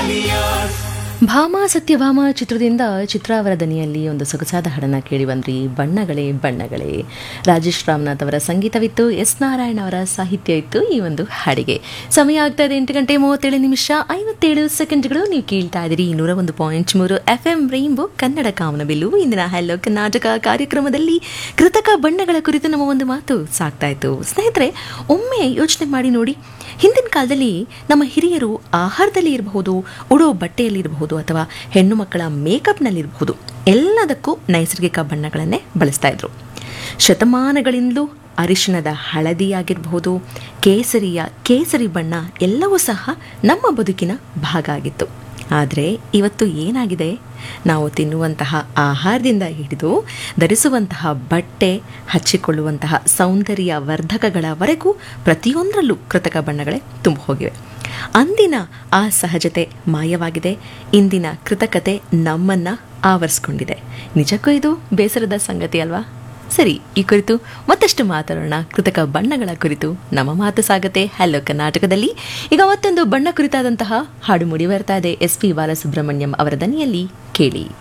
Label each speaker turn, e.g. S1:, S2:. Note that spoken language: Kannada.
S1: ಭಾಮ ಸತ್ಯಭಾಮ ಚಿತ್ರದಿಂದ ಚಿತ್ರಾವರ ದನಿಯಲ್ಲಿ ಒಂದು ಸೊಗಸಾದ ಹಾಡನ್ನ ಕೇಳಿ ಬಂದ್ರಿ ಬಣ್ಣಗಳೇ ಬಣ್ಣಗಳೇ ರಾಜೇಶ್ ರಾಮನಾಥ್ ಅವರ ಸಂಗೀತವಿತ್ತು ಎಸ್ ನಾರಾಯಣ ಅವರ ಸಾಹಿತ್ಯ ಇತ್ತು ಈ ಒಂದು ಹಾಡಿಗೆ ಸಮಯ ಆಗ್ತಾ ಇದೆ ಎಂಟು ಗಂಟೆ ಮೂವತ್ತೇಳು ನಿಮಿಷ ಐವತ್ತೇಳು ಸೆಕೆಂಡ್ಗಳು ನೀವು ಕೇಳ್ತಾ ಇದ್ದೀರಿ ನೂರ ಒಂದು ಪಾಯಿಂಟ್ ಮೂರು ಎಫ್ ಎಂ ರೈನ್ಬೋ ಕನ್ನಡ ಕಾಮನಬಿಲ್ಲು ಇಂದಿನ ಹಲೋ ಕರ್ನಾಟಕ ಕಾರ್ಯಕ್ರಮದಲ್ಲಿ ಕೃತಕ ಬಣ್ಣಗಳ ಕುರಿತು ನಮ್ಮ ಒಂದು ಮಾತು ಸಾಕ್ತಾ ಇತ್ತು ಸ್ನೇಹಿತರೆ ಒಮ್ಮೆ ಯೋಚನೆ ಮಾಡಿ ನೋಡಿ ಹಿಂದಿನ ಕಾಲದಲ್ಲಿ ನಮ್ಮ ಹಿರಿಯರು ಆಹಾರದಲ್ಲಿ ಇರಬಹುದು ಉಡೋ ಬಟ್ಟೆಯಲ್ಲಿ ಇರಬಹುದು ಅಥವಾ ಹೆಣ್ಣು ಮಕ್ಕಳ ಮೇಕಪ್ನಲ್ಲಿರಬಹುದು ಎಲ್ಲದಕ್ಕೂ ನೈಸರ್ಗಿಕ ಬಣ್ಣಗಳನ್ನೇ ಬಳಸ್ತಾ ಇದ್ರು ಶತಮಾನಗಳಿಂದಲೂ ಅರಿಶಿಣದ ಹಳದಿಯಾಗಿರಬಹುದು ಕೇಸರಿಯ ಕೇಸರಿ ಬಣ್ಣ ಎಲ್ಲವೂ ಸಹ ನಮ್ಮ ಬದುಕಿನ ಭಾಗ ಆಗಿತ್ತು ಆದರೆ ಇವತ್ತು ಏನಾಗಿದೆ ನಾವು ತಿನ್ನುವಂತಹ ಆಹಾರದಿಂದ ಹಿಡಿದು ಧರಿಸುವಂತಹ ಬಟ್ಟೆ ಹಚ್ಚಿಕೊಳ್ಳುವಂತಹ ಸೌಂದರ್ಯ ವರ್ಧಕಗಳವರೆಗೂ ಪ್ರತಿಯೊಂದರಲ್ಲೂ ಕೃತಕ ಬಣ್ಣಗಳೇ ತುಂಬ ಹೋಗಿವೆ ಅಂದಿನ ಆ ಸಹಜತೆ ಮಾಯವಾಗಿದೆ ಇಂದಿನ ಕೃತಕತೆ ನಮ್ಮನ್ನ ಆವರಿಸ್ಕೊಂಡಿದೆ ನಿಜಕ್ಕೂ ಇದು ಬೇಸರದ ಸಂಗತಿ ಅಲ್ವಾ ಸರಿ ಈ ಕುರಿತು ಮತ್ತಷ್ಟು ಮಾತಾಡೋಣ ಕೃತಕ ಬಣ್ಣಗಳ ಕುರಿತು ನಮ್ಮ ಮಾತು ಸಾಗತೆ ಹಲೋ ಕರ್ನಾಟಕದಲ್ಲಿ ಈಗ ಮತ್ತೊಂದು ಬಣ್ಣ ಕುರಿತಾದಂತಹ ಹಾಡು ಮೂಡಿ ಬರ್ತಾ ಇದೆ ಎಸ್ ಪಿ ಬಾಲಸುಬ್ರಹ್ಮಣ್ಯಂ ಅವರ ದನಿಯಲ್ಲಿ ಕೇಳಿ